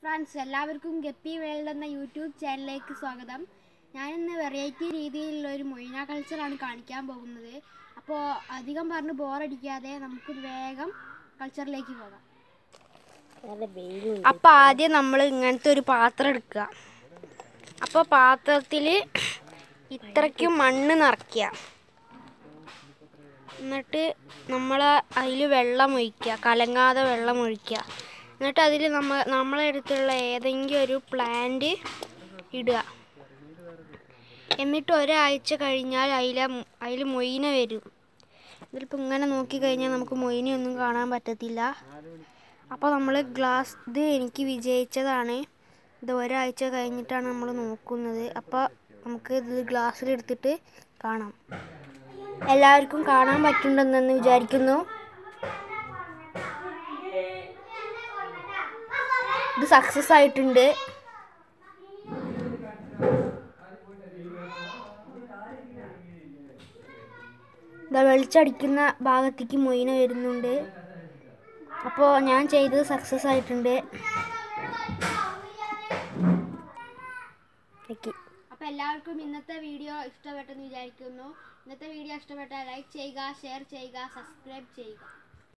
friends എല്ലാവർക്കും guppy world എന്ന YouTube ചാനലിലേക്ക് സ്വാഗതം ഞാനിന്ന് വെറൈറ്റി രീതിയിലുള്ള ഒരു മൊയ്ന കൾച്ചറാണ് കാണിക്കാൻ പോകുന്നത് അപ്പോൾ അധികം പറഞ്ഞ് ബോറടിക്കാതെ നമുക്ക് വേഗം കൾച്ചറിലേക്ക് പോകാം നല്ല വെയിലും അപ്പോൾ ആദ്യം നമ്മൾ ഇങ്ങനത്തെ ഒരു പാത്രം എടുക്കുക അപ്പോൾ പാത്രത്തിൽ ഇത്രയ്ക്കും മണ്ണ് നിറയ്ക്കുക എന്നിട്ട് നമ്മൾ അതിൽ വെള്ളം ഒഴിക്കുക കലങ്ങാതെ വെള്ളം ഒഴിക്കുക എന്നിട്ട് അതിൽ നമ്മ നമ്മളെ അടുത്തുള്ള ഏതെങ്കിലും ഒരു പ്ലാന്റ് ഇടുക എന്നിട്ട് ഒരാഴ്ച കഴിഞ്ഞാൽ അതിൽ അതിൽ മൊയിന വരും ഇതിലിപ്പോൾ ഇങ്ങനെ നോക്കിക്കഴിഞ്ഞാൽ നമുക്ക് മൊയിനയൊന്നും കാണാൻ പറ്റത്തില്ല അപ്പോൾ നമ്മൾ ഗ്ലാസ് ഇത് എനിക്ക് വിജയിച്ചതാണ് ഇത് ഒരാഴ്ച കഴിഞ്ഞിട്ടാണ് നമ്മൾ നോക്കുന്നത് അപ്പോൾ നമുക്ക് ഇത് ഗ്ലാസ്സിലെടുത്തിട്ട് കാണാം എല്ലാവർക്കും കാണാൻ പറ്റുന്നുണ്ടെന്ന് വിചാരിക്കുന്നു ഇത് സക്സസ് ആയിട്ടുണ്ട് ഇതാ വെളിച്ചടിക്കുന്ന ഭാഗത്തേക്ക് മൊയിന വരുന്നുണ്ട് അപ്പോൾ ഞാൻ ചെയ്തത് സക്സസ് ആയിട്ടുണ്ട് അപ്പോൾ എല്ലാവർക്കും ഇന്നത്തെ വീഡിയോ ഇഷ്ടപ്പെട്ടെന്ന് വിചാരിക്കുന്നു ഇന്നത്തെ വീഡിയോ ഇഷ്ടപ്പെട്ടാൽ ലൈക്ക് ചെയ്യുക ഷെയർ ചെയ്യുക സബ്സ്ക്രൈബ് ചെയ്യുക